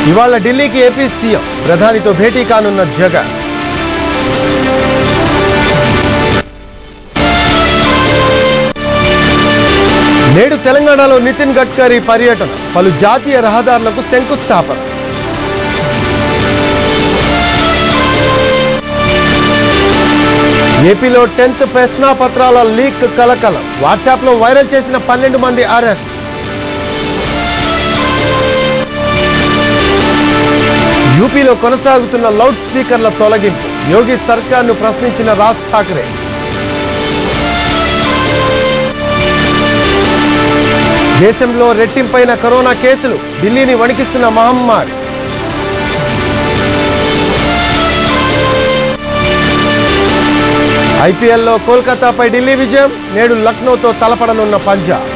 ఇవాళ ఢిల్లీకి AP CM ప్రధానితో భేటీ కానున్న జగన్ నేడు తెలంగాణలో నితిన్ గడ్కరీ పర్యటన పలు జాతీయ రహదారులకు శంకుస్థాపన ఏపీలో టెన్త్ ప్రశ్నాపత్రాల లీక్ కలకలం వాట్సాప్లో వైరల్ చేసిన పన్నెండు మంది అరెస్ట్ యూపీలో కొనసాగుతున్న లౌడ్ స్పీకర్ల తొలగింపు యోగి సర్కార్ను ప్రశ్నించిన రాజ్ ఠాకరే దేశంలో రెట్టింపైన కరోనా కేసులు ఢిల్లీని వణికిస్తున్న మహమ్మారి ఐపీఎల్లో కోల్కతాపై ఢిల్లీ విజయం నేడు లక్నోతో తలపడనున్న పంజాబ్